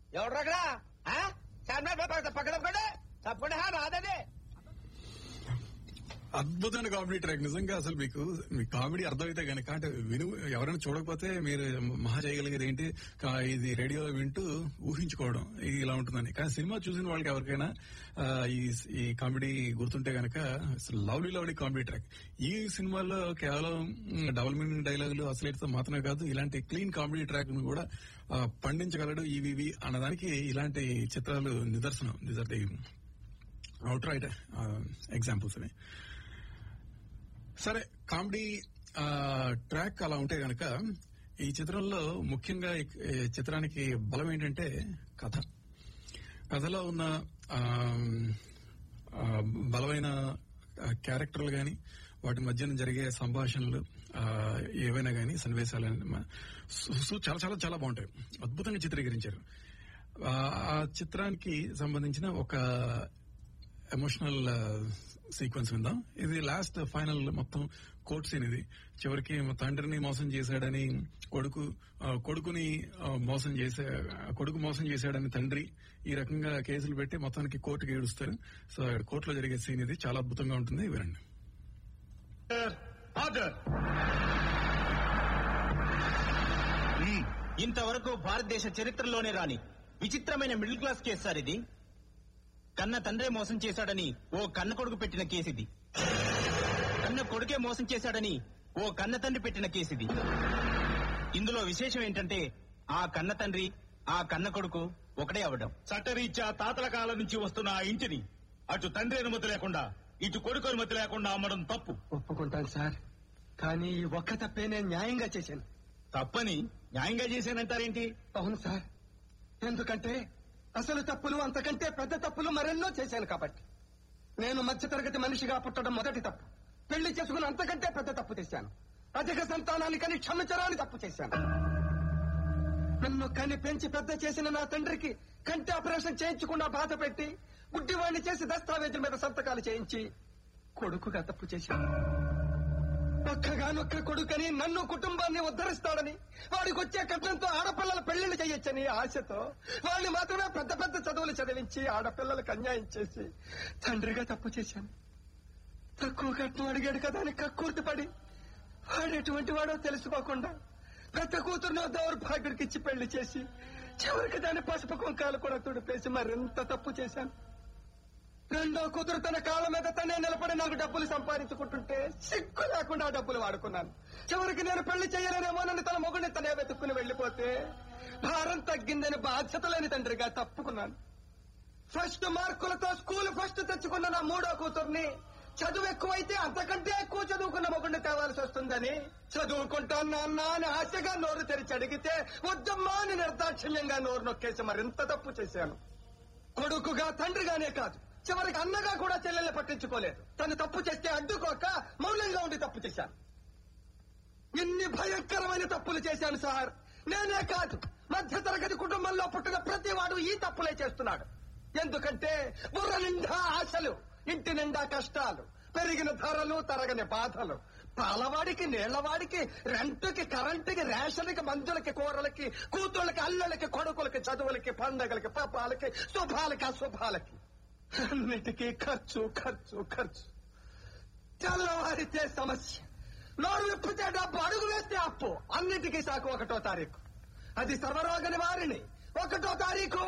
ఎవడు అక్కడ పక్కన తప్పకుండా తప్పకుండా రాదది అద్భుతమైన కామెడీ ట్రాక్ నిజంగా అసలు మీకు మీ కామెడీ అర్థమైతే గనక అంటే విను ఎవరైనా చూడకపోతే మీరు మహా చేయగలిగేది ఏంటి కా- ఇది రేడియోలో వింటూ ఊహించుకోవడం ఇది ఇలా ఉంటుందని కానీ సినిమా చూసిన వాళ్ళకి ఎవరికైనా ఆ, ఈ ఈ కామెడీ గుర్తుంటే గనక లవ్లీ లవ్లీ కామెడీ ట్రాక్ ఈ సినిమాలో కేవలం మ్, డబుల్ మీనింగ్ డైలాగులు అసలు మాత్రమే కాదు ఇలాంటి క్లీన్ కామెడీ ట్రాక్ ను కూడా ఆ, పండించగలడు ఈవివి అన్నదానికి ఇలాంటి చిత్రాలు నిదర్శనం these are the outright examples అని సరే కామెడీ ఆ, ట్రాక్ అలా ఉంటే గనక ఈ చిత్రంలో ముఖ్యంగా ఈ ఈ చిత్రానికి బలం ఏంటంటే కథ కథలో ఉన్న ఆ, ఆ, బలమైన ఆ, క్యారెక్టర్లు గాని వాటి మధ్యన జరిగే సంభాషణలు ఆ, ఏవైనా గాని సన్నివేశాలు మ- సు- సు- చాలా చాలా చాలా బాగుంటాయి అద్భుతంగా చిత్రీకరించారు ఆ ఆ చిత్రానికి సంబంధించిన ఒక ఎమోషనల్ సీక్వెన్స్ విందాం ఇది లాస్ట్ ఫైనల్ మొత్తం కోర్ట్ సీన్ ఇది చివరికి మా తండ్రిని మోసం చేశాడని కొడుకు ఆ, కొడుకుని ఆ, మోసం చేసే కొడుకు మోసం చేశాడని తండ్రి ఈ రకంగా కేసులు పెట్టి మొత్తానికి కోర్టుకి ఏడుస్తారు సో కోర్టులో జరిగే సీన్ ఇది చాలా అద్భుతంగా ఉంటుంది వినండి ఆర్డర్ ఇంతవరకు భారతదేశ చరిత్రలోనే రాని విచిత్రమైన మిడిల్ క్లాస్ కేసు సార్ ఇది కన్న తండ్రే మోసం చేశాడని ఓ కన్న కొడుకు పెట్టిన కేసు ఇది కన్న కొడుకే మోసం చేశాడని ఓ కన్న తండ్రి పెట్టిన కేసు ఇది ఇందులో విశేషం ఏంటంటే ఆ కన్న తండ్రి ఆ కన్న కొడుకు ఒకటే అవడం చట్టరీత్యా తాతల కాలం నుంచి వస్తున్న ఆ ఇంటిని అటు తండ్రి అనుమతి లేకుండా ఇటు కొడుకు అనుమతి లేకుండా అమ్మడం తప్పు ఒప్పుకుంటాను సార్ కానీ ఈ ఒక్క తప్పే నేను న్యాయంగా చేశాను తప్పని న్యాయంగా చేశానంటారేంటి అవును సార్ ఎందుకంటే అసలు తప్పులు అంతకంటే పెద్ద తప్పులు మరెన్నో చేశాను కాబట్టి నేను మధ్యతరగతి మనిషిగా పుట్టడం మొదటి తప్పు పెళ్లి చేసుకుని అంతకంటే పెద్ద తప్పు చేశాను అధిక సంతానాన్ని కని క్షమించరాని తప్పు చేశాను నన్ను కని పెంచి పెద్ద చేసిన నా తండ్రికి కంటి ఆపరేషన్ చేయించకుండా బాధ పెట్టి గుడ్డివాణ్ణి చేసి దస్తావేజుల మీద సంతకాలు చేయించి కొడుకుగా తప్పు చేశాను ఒక్కగానొక్క కొడుకని నన్ను కుటుంబాన్ని ఉద్ధరిస్తాడని వాడికి వచ్చే కట్నంతో ఆడపిల్లల పెళ్లిళ్ళు చేయొచ్చని ఆశతో వాళ్ళని మాత్రమే పెద్ద పెద్ద చదువులు చదివించి ఆడపిల్లలకు అన్యాయం చేసి తండ్రిగా తప్పు చేశాను తక్కువ కట్నం అడిగాడు కదా అని కక్కుర్తి పడి వాడు ఎటువంటి వాడో తెలుసుకోకుండా పెద్ద కూతురుని దౌర్భాగ్యుడికి ఇచ్చి పెళ్లి చేసి చివరికి దాని పసుపు కుంకాలు కూడా తుడిపేసి మరింత తప్పు చేశాను రెండో కూతురు తన కాళ్ళ మీద తనే నిలబడి నాకు డబ్బులు సంపాదించుకుంటుంటే సిగ్గు లేకుండా ఆ డబ్బులు వాడుకున్నాను చివరికి నేను పెళ్లి చేయలేనేమోనని తన మొగుడిని తనే వెతుక్కుని వెళ్లిపోతే భారం తగ్గిందని బాధ్యత లేని తండ్రిగా తప్పుకున్నాను ఫస్ట్ మార్కులతో స్కూల్ ఫస్ట్ తెచ్చుకున్న నా మూడో కూతుర్ని చదువు ఎక్కువైతే అంతకంటే ఎక్కువ చదువుకున్న మొగుడిని తేవాల్సి వస్తుందని చదువుకుంటాను నాన్న అని ఆశగా నోరు తెరిచి అడిగితే వద్దమ్మా అని నిర్దాక్షిణ్యంగా నోరు నొక్కేసి మరింత తప్పు చేశాను కొడుకుగా తండ్రిగానే కాదు చివరికి అన్నగా కూడా చెల్లెల్ని పట్టించుకోలేదు తను తప్పు చేస్తే అడ్డుకోక మౌనంగా ఉండి తప్పు చేశాను ఇన్ని భయంకరమైన తప్పులు చేశాను సార్ నేనే కాదు మధ్య తరగతి కుటుంబంలో పుట్టిన ప్రతి వాడు ఈ తప్పులే చేస్తున్నాడు ఎందుకంటే బుర్ర నిండా ఆశలు ఇంటి నిండా కష్టాలు పెరిగిన ధరలు తరగని బాధలు పాలవాడికి నీళ్లవాడికి రెంటుకి కరెంటుకి రేషన్కి మందులకి కూరలకి కూతుళ్ళకి అల్లలకి కొడుకులకి చదువులకి పండగలకి పాపాలకి శుభాలకి అశుభాలకి అన్నిటికీ ఖర్చు ఖర్చు ఖర్చు తెల్లవారితే సమస్య నోరు విప్పితే డబ్బు అడుగు వేస్తే అప్పు అన్నిటికీ సాకు ఒకటో తారీఖు అది సర్వరోగ నివారిణి ఒకటో తారీఖు